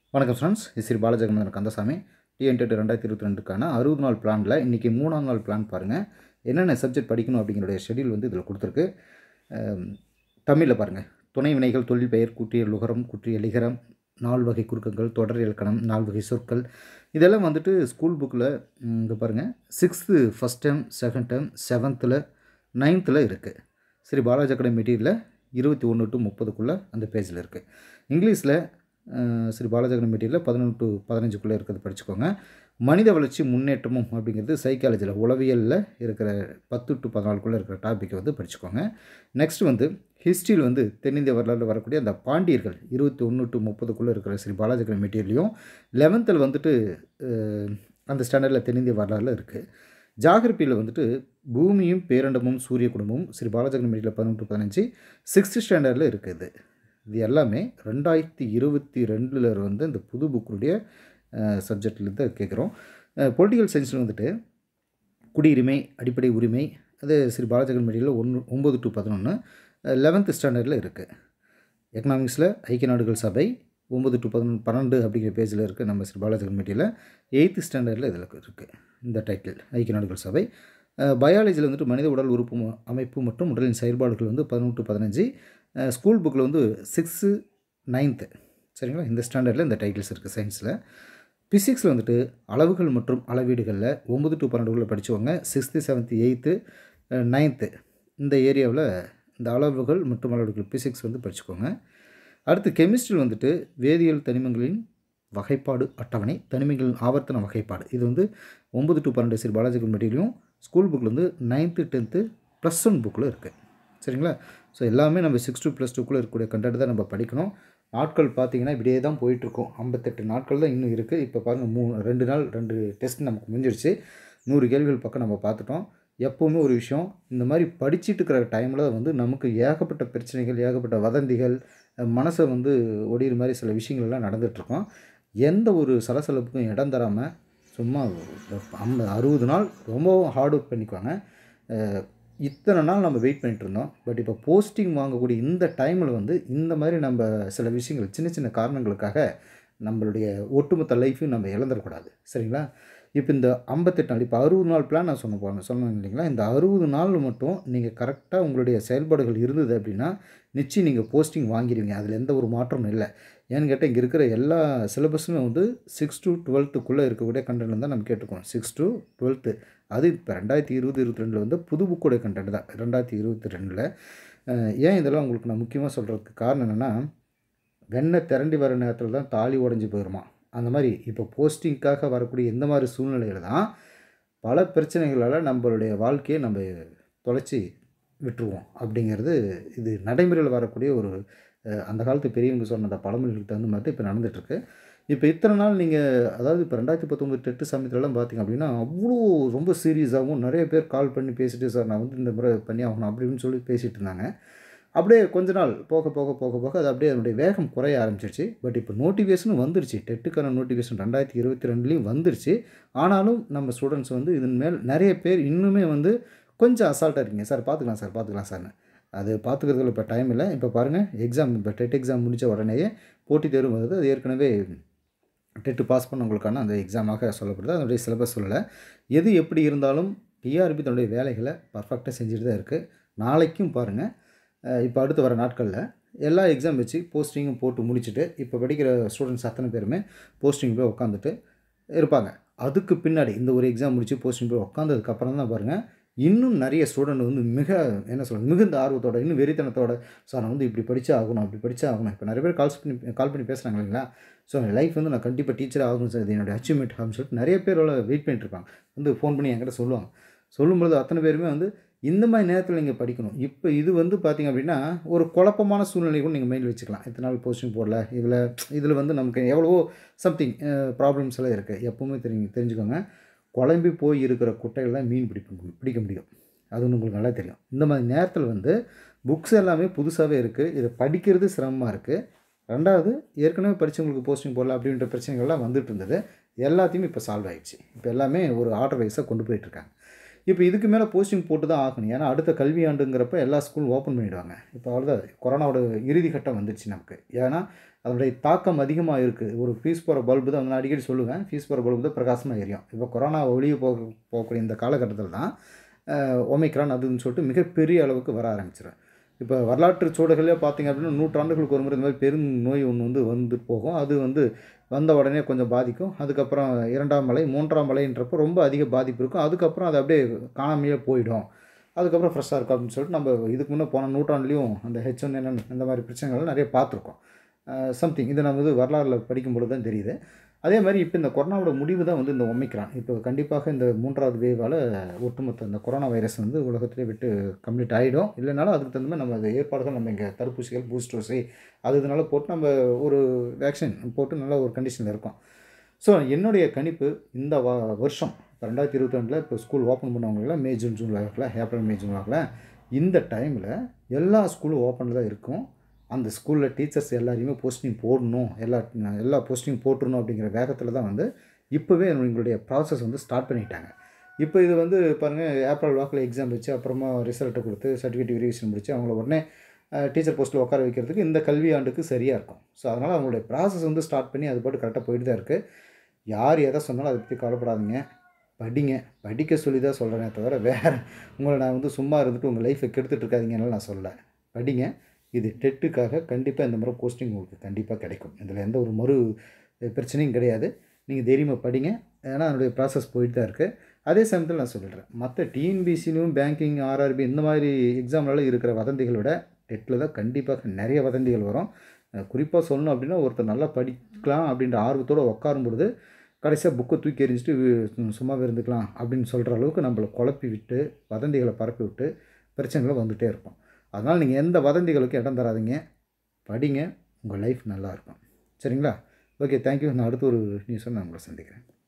வணக்கம் ஃப்ரெண்ட்ஸ் இது ஸ்ரீ பாலஜெகமந்தன் கந்தசாமி டிஎன்டெட் ரெண்டாயிரத்தி இருபத்தி ரெண்டுக்கான அறுபது நாள் பிளானில் இன்றைக்கி மூணாம் நாள் பிளான் பாருங்கள் என்னென்ன சப்ஜெக்ட் படிக்கணும் அப்படிங்கிற ஷெடியூல் வந்து இதில் கொடுத்துருக்கு தமிழில் பாருங்கள் துணை வினைகள் தொழில் பெயர் குற்றிய லுகரம் குற்றிய லிகரம் நால் வகை குறுக்கங்கள் தொடர் இலக்கணம் நால் வகை சொற்கள் இதெல்லாம் வந்துட்டு ஸ்கூல் புக்கில் இங்கே பாருங்கள் sixth first term second term செவன்த்தில் நைன்த்தில் இருக்குது ஸ்ரீ பாலாஜி அகாடமி மெட்டீரியலில் இருபத்தி ஒன்று டு முப்பதுக்குள்ளே அந்த பேஜில் இருக்குது இங்கிலீஷில் அஹ், ஸ்ரீ பாலாஜி அகாடமி மெட்டீரியலில் பதினொன்று டு பதினஞ்சுக்குள்ளே இருக்கிறது படிச்சுக்கோங்க மனித வளர்ச்சி முன்னேற்றமும் அப்படிங்கிறது சைக்காலஜியில் உளவியலில் இருக்கிற பத்து டு பதினாலுக்குள்ளே இருக்கிற டாப்பிக்கை வந்து படிச்சுக்கோங்க நெக்ஸ்ட் வந்து ஹிஸ்ட்ரியில் வந்து தென்னிந்திய வரலாறு வரக்கூடிய அந்த பாண்டியர்கள் இருபத்தி ஒன்று டு முப்பதுக்குள்ளே இருக்கிற ஸ்ரீ பாலாஜி அகாடமி மெட்டீரியலையும் லெவன்த்தில் வந்துட்டு அஹ், அந்த ஸ்டாண்டர்டில் தென்னிந்திய வரலாறுல இருக்குது ஜாகிரபியில் வந்துட்டு பூமியும் பேரண்டமும் சூரிய குடும்பமும் ஸ்ரீ பாலாஜி அகாடமி மெட்டீரியல் பதினொன்று பதினஞ்சு சிக்ஸ்த் ஸ்டாண்டர்டில் இருக்குது இது எல்லாமே ரெண்டாயிரத்தி இருபத்தி ரெண்டில் வந்து இந்த புது புக்குடைய சப்ஜெக்ட்லேருந்து கேட்குறோம் பொலிட்டிக்கல் சயின்ஸில் வந்துட்டு குடியுரிமை அடிப்படை உரிமை அது ஸ்ரீ பாலாஜகன் மெடியில் ஒன்று ஒம்பது டு பதினொன்று லெவன்த்து ஸ்டாண்டர்டில் இருக்குது எக்கனாமிக்ஸில் ஐக்கிய நாடுகள் சபை ஒம்பது டு பதினொன்று பன்னெண்டு அப்படிங்கிற பேஜில் இருக்குது நம்ம ஸ்ரீ பாலாஜகன் மெடியில் எயித்து ஸ்டாண்டர்டில் இதில் இருக்குது இந்த டைட்டில் ஐக்கிய நாடுகள் சபை பயாலஜியில் வந்துட்டு மனித உடல் உறுப்பு ம- அமைப்பு மற்றும் உடலின் செயல்பாடுகள் வந்து பதினொன்று டு பதினஞ்சு ஸ்கூல் புக்கில் வந்து சிக்ஸு நைன்த்து சரிங்களா இந்த ஸ்டாண்டர்டில் இந்த டைட்டில்ஸ் இருக்குது சயின்ஸில் ஃபிசிக்ஸில் வந்துட்டு அளவுகள் மற்றும் அளவீடுகளில் ஒம்பது டு பன்னெண்டுக்குள்ளே படித்தவங்க சிக்ஸ்த்து செவன்த்து எயித்து நைன்த்து இந்த ஏரியாவில் இந்த அளவுகள் மற்றும் அளவீடுகள் ஃபிசிக்ஸ் வந்து படிச்சுக்கோங்க அடுத்து கெமிஸ்ட்ரி வந்துட்டு வேதியியல் தனிமங்களின் வகைப்பாடு அட்டவணை தனிமங்களின் ஆவர்த்தன வகைப்பாடு இது வந்து ஒம்பது டு பன்னெண்டு சரி பாலாஜிக்கல் மெட்டீரியலும் ஸ்கூல் புக்கில் வந்து நைன்த்து டென்த்து ப்ளஸ் ஒன் புக்கில் இருக்குது சரிங்களா ஸோ எல்லாமே நம்ம சிக்ஸ் டு ப்ளஸ் டூக்குள்ளே இருக்கக்கூடிய கண்டென்ட் தான் நம்ம படிக்கணும் நாட்கள் பார்த்தீங்கன்னா இப்படியே தான் போயிட்டுருக்கோம் ஐம்பத்தெட்டு நாட்கள் தான் இன்னும் இருக்குது இப்போ பாருங்கள் மூணு ரெண்டு நாள் ரெண்டு டெஸ்ட் நமக்கு முடிஞ்சிருச்சு நூறு கேள்விகள் பக்கம் நம்ம பார்த்துட்டோம் எப்போவுமே ஒரு விஷயம் இந்த மாதிரி படிச்சிட்டு இருக்கிற டைமில் வந்து நமக்கு ஏகப்பட்ட பிரச்சனைகள் ஏகப்பட்ட வதந்திகள் அஹ், மனசை வந்து ஒடிகிற மாதிரி சில விஷயங்கள் எல்லாம் நடந்துகிட்ருக்கோம் எந்த ஒரு சலசலப்புக்கும் இடம் தராமல் சும்மா ஐம்பது அறுபது நாள் ரொம்பவும் ஹார்ட் ஒர்க் பண்ணிக்குவாங்க அஹ், இத்தனை நாள் நம்ம வெயிட் பண்ணிட்டு இருந்தோம் பட் இப்போ போஸ்டிங் வாங்கக்கூடிய இந்த டைமில் வந்து இந்த மாதிரி நம்ம சில விஷயங்கள் சின்ன சின்ன காரணங்களுக்காக நம்மளுடைய ஒட்டுமொத்த லைஃப்பையும் நம்ம இழந்துடக்கூடாது சரிங்களா இப்போ இந்த ஐம்பத்தெட்டு நாள் இப்போ அறுபது நாள் பிளான் நான் சொன்ன போகிறேன் சொன்னேன் இல்லைங்களா இந்த அறுபது நாள் மட்டும் நீங்கள் கரெக்டாக உங்களுடைய செயல்பாடுகள் இருந்தது அப்படின்னா நிச்சயம் நீங்கள் போஸ்டிங் வாங்கிடுவீங்க அதில் எந்த ஒரு மாற்றமும் இல்லை ஏன்னு கேட்டால் இங்கே இருக்கிற எல்லா சிலபஸுமே வந்து சிக்ஸ் டு டுவெல்த்துக்குள்ளே இருக்கக்கூடிய கண்டென்ட் தான் நம்ம கேட்டுக்கோம் சிக்ஸ் டு டுவெல்த்து அது இப்போ ரெண்டாயிரத்தி இருபது இருபத்தி ரெண்டில் வந்து புது புக்கோடைய கண்டென்ட் தான் ரெண்டாயிரத்தி இருபத்தி ரெண்டில் ஏன் இதெல்லாம் உங்களுக்கு நான் முக்கியமாக சொல்கிறதுக்கு காரணம் என்னென்னா வெண்ணெய் திரண்டி வர நேரத்தில் தான் தாலி உடஞ்சி போயிடுமா அந்த மாதிரி இப்போ போஸ்டிங்க்காக வரக்கூடிய இந்த மாதிரி சூழ்நிலையில் தான் பல பிரச்சனைகளால் நம்மளுடைய வாழ்க்கையை நம்ம தொலைச்சி விட்டுருவோம் அப்படிங்கிறது இது நடைமுறையில் வரக்கூடிய ஒரு அஹ், அந்த காலத்து பெரியவங்க சொன்ன அந்த பழமொழிகளுக்கு தகுந்த மாதிரி இப்போ நடந்துகிட்ருக்கு இப்போ இத்தனை நாள் நீங்கள் அதாவது இப்போ ரெண்டாயிரத்தி பத்தொம்பது டெட்டு சமயத்துலலாம் பார்த்தீங்க அப்படின்னா அவ்வளோ ரொம்ப சீரியஸாகவும் நிறைய பேர் கால் பண்ணி பேசிட்டு சார் நான் வந்து இந்த முறை பண்ணி ஆகணும் அப்படின்னு சொல்லி பேசிகிட்டு இருந்தாங்க அப்படியே கொஞ்ச நாள் போக போக போக போக அது அப்படியே அதனுடைய வேகம் குறைய ஆரம்பிச்சிருச்சு பட் இப்போ நோட்டிஃபிகேஷனும் வந்துருச்சு டெட்டுக்கான நோட்டிஃபிகேஷன் ரெண்டாயிரத்தி இருபத்தி ரெண்டுலேயும் வந்துருச்சு ஆனாலும் நம்ம ஸ்டூடெண்ட்ஸ் வந்து இதன் மேல் நிறைய பேர் இன்னுமே வந்து கொஞ்சம் அசால்ட்டாக இருக்கீங்க சார் பார்த்துக்கலாம் சார் பார்த்துக்கலாம் சார்னு அது பார்த்துக்கிறதுல இப்போ டைம் இல்லை இப்போ பாருங்கள் எக்ஸாம் இப்போ டெட் எக்ஸாம் முடித்த உடனேயே போட்டித் தேர்வு வருது அது ஏற்கனவே டெட்டு பாஸ் பண்ணவங்களுக்கான அந்த எக்ஸாமாக சொல்லப்படுது அதனுடைய சிலபஸ் சொல்லலை எது எப்படி இருந்தாலும் டிஆர்பி தன்னுடைய வேலைகளை பர்ஃபெக்டாக செஞ்சுட்டு தான் இருக்குது நாளைக்கும் பாருங்கள் இப்போ அடுத்து வர நாட்களில் எல்லா எக்ஸாம் வச்சு போஸ்டிங்கும் போட்டு முடிச்சுட்டு இப்போ படிக்கிற ஸ்டூடெண்ட்ஸ் அத்தனை பேருமே போஸ்டிங் போய் உட்காந்துட்டு இருப்பாங்க அதுக்கு பின்னாடி இந்த ஒரு எக்ஸாம் முடிச்சு போஸ்டிங் போய் உட்காந்ததுக்கப்புறம் தான் பாருங்கள் இன்னும் நிறைய ஸ்டூடெண்ட் வந்து மிக என்ன சொல்கிறது மிகுந்த ஆர்வத்தோட இன்னும் வெறித்தனத்தோட சார் நான் வந்து இப்படி படிச்சா ஆகணும் அப்படி படிச்சா ஆகணும் இப்போ நிறைய பேர் கால்ஸ் பண்ணி கால் பண்ணி பேசுகிறாங்க இல்லைங்களா ஸோ என் லைஃப் வந்து நான் கண்டிப்பாக டீச்சர் ஆகணும் சார் இது என்னோட அச்சீவ்மெண்ட் அப்படின்னு சொல்லிட்டு நிறைய பேர் வெயிட் பண்ணிட்டு இருப்பாங்க வந்து ஃபோன் பண்ணி என்கிட்ட சொல்லுவாங்க சொல்லும்பொழுது அத்தனை பேருமே வந்து இந்த மாதிரி நேரத்தில் நீங்கள் படிக்கணும் இப்போ இது வந்து பார்த்தீங்க அப்படின்னா ஒரு குழப்பமான சூழ்நிலை கூட நீங்கள் மைண்டில் வச்சுக்கலாம் இத்தனை நாள் போஸ்டிங் போடல இதில் இதில் வந்து நமக்கு எவ்வளவோ சம்திங் ப்ராப்ளம்ஸ் எல்லாம் இருக்குது எப்போவுமே தெரிஞ்சு தெரிஞ்சுக்கோங்க குழம்பி போய் இருக்கிற குட்டையில் தான் மீன் பிடிக்க முடியும் பிடிக்க முடியும் அது ஒன்று உங்களுக்கு நல்லா தெரியும் இந்த மாதிரி நேரத்தில் வந்து புக்ஸ் எல்லாமே புதுசாகவே இருக்குது இதை படிக்கிறது சிரமமாக இருக்குது ரெண்டாவது ஏற்கனவே படித்தவங்களுக்கு போஸ்டிங் போடல அப்படின்ற பிரச்சனைகள்லாம் வந்துட்டு இருந்தது எல்லாத்தையுமே இப்போ சால்வ் ஆயிடுச்சு இப்போ எல்லாமே ஒரு ஆர்டர் வைஸாக கொண்டு போயிட்டுருக்காங்க இப்போ இதுக்கு மேலே போஸ்டிங் போட்டு தான் ஆகணும் ஏன்னா அடுத்த கல்வி ஆண்டுங்கிறப்ப எல்லா ஸ்கூலும் ஓப்பன் பண்ணிவிடுவாங்க இப்போ அவ்வளோதான் கொரோனாவோட இறுதி கட்டம் வந்துருச்சு நமக்கு ஏன்னா அதனுடைய தாக்கம் அதிகமாக இருக்குது ஒரு ஃபீஸ் போகிற பல்பு தான் நான் அடிக்கடி சொல்லுவேன் ஃபீஸ் போகிற பல்பு தான் பிரகாசமாக எரியும் இப்போ கொரோனா ஒளிய போக போகக்கூடிய இந்த காலகட்டத்தில் தான் ஒமைக்ரான் அதுன்னு சொல்லிட்டு மிகப்பெரிய அளவுக்கு வர ஆரம்பிச்சிடும் இப்போ வரலாற்று சூழல்களே பார்த்தீங்க அப்படின்னா நூற்றாண்டுகளுக்கு ஒரு முறை இந்த மாதிரி பெரும் நோய் ஒன்று வந்து வந்து போகும் அது வந்து வந்த உடனே கொஞ்சம் பாதிக்கும் அதுக்கப்புறம் இரண்டாம் மலை மூன்றாம் மலைன்றப்போ ரொம்ப அதிக பாதிப்பு இருக்கும் அதுக்கப்புறம் அது அப்படியே காணாமையே போயிடும் அதுக்கப்புறம் ஃப்ரெஷ்ஷாக இருக்கும் அப்படின்னு சொல்லிட்டு நம்ம இதுக்கு முன்னே போன நூற்றாண்டுலேயும் அந்த ஹெச் ஒன் என்னென்னு இந்த மாதிரி பிரச்சனைகள் நிறைய பார்த்துருக்கோம் சம்திங் இது நம்ம வந்து வரலாறில் படிக்கும்பொழுது தான் தெரியுது அதே மாதிரி இப்போ இந்த கொரோனாவோட முடிவு தான் வந்து இந்த ஒமிக்ரான் இப்போ கண்டிப்பாக இந்த மூன்றாவது வேவால் ஒட்டுமொத்த இந்த கொரோனா வைரஸ் வந்து உலகத்திலே விட்டு கம்ப்ளீட் ஆகிடும் இல்லைனாலும் அதுக்கு தகுந்த மாதிரி நம்ம அது ஏற்பாடுகள் நம்ம இங்கே தடுப்பூசிகள் பூஸ்டர்ஸு அது இதனால போட்டு நம்ம ஒரு வேக்சின் போட்டு நல்ல ஒரு கண்டிஷனில் இருக்கோம் ஸோ என்னுடைய கணிப்பு இந்த வ வருஷம் இப்போ ரெண்டாயிரத்தி இருபத்தி ரெண்டில் இப்போ ஸ்கூல் ஓப்பன் பண்ணவங்களாம் மே ஜூன் ஜூன் ஆகல ஏப்ரல் மே ஜூன் ஆகல இந்த டைமில் எல்லா ஸ்கூலும் ஓப்பனில் தான் இருக்கும் அந்த ஸ்கூலில் டீச்சர்ஸ் எல்லாரையுமே போஸ்டிங் போடணும் எல்லா எல்லா போஸ்டிங் போட்டுருணும் அப்படிங்கிற வேகத்தில் தான் வந்து இப்போவே எங்களுடைய ப்ராசஸ் வந்து ஸ்டார்ட் பண்ணிட்டாங்க இப்போ இது வந்து பாருங்கள் ஏப்ரல் வாக்கில் எக்ஸாம் வச்சு அப்புறமா ரிசல்ட்டை கொடுத்து சர்டிஃபிகேட் வெரிஃபிகேஷன் முடிச்சு அவங்கள உடனே டீச்சர் போஸ்ட்டில் உட்கார வைக்கிறதுக்கு இந்த கல்வி ஆண்டுக்கு சரியாக இருக்கும் ஸோ அதனால் அவங்களுடைய ப்ராசஸ் வந்து ஸ்டார்ட் பண்ணி அது பாட்டு கரெக்டாக போயிட்டு தான் இருக்குது யார் எதை சொன்னாலும் அதை பற்றி கவலைப்படாதீங்க படிங்க படிக்க சொல்லி தான் சொல்கிறேனே தவிர வேறு உங்களை நான் வந்து சும்மா இருந்துட்டு உங்கள் லைஃப்பை கெடுத்துட்டு இருக்காதீங்கன்னு நான் சொல்லலை படிங்க இது டெட்டுக்காக கண்டிப்பாக இந்த முறை போஸ்டிங் உங்களுக்கு கண்டிப்பாக கிடைக்கும் இதில் எந்த ஒரு மறு பிரச்சனையும் கிடையாது நீங்கள் தைரியமாக படிங்க ஏன்னா அதனுடைய ப்ராசஸ் போயிட்டு தான் இருக்குது அதே சமயத்தில் நான் சொல்லிடுறேன் மற்ற டிஎன்பிசிலையும் பேங்கிங் ஆர்ஆர்பி இந்த மாதிரி எக்ஸாம்லாம் இருக்கிற வதந்திகளை விட டெட்டில் தான் கண்டிப்பாக நிறைய வதந்திகள் வரும் குறிப்பாக சொல்லணும் அப்படின்னா ஒருத்தர் நல்லா படிக்கலாம் அப்படின்ற ஆர்வத்தோடு உட்காரும் பொழுது கடைசியாக புக்கை தூக்கி எறிஞ்சிட்டு வி- சும்மாவே இருந்துக்கலாம் அப்படின்னு சொல்கிற அளவுக்கு நம்மளை குழப்பி விட்டு வதந்திகளை பரப்பி விட்டு பிரச்சனைகளை வந்துகிட்டே இருக்கும் அதனால் நீங்கள் எந்த வதந்திகளுக்கும் இடம் தராதீங்க படிங்க உங்கள் லைஃப் நல்லா இருக்கும் சரிங்களா ஓகே தேங்க்யூ நான் அடுத்த ஒரு நியூஸை நான் உங்களை சந்திக்கிறேன்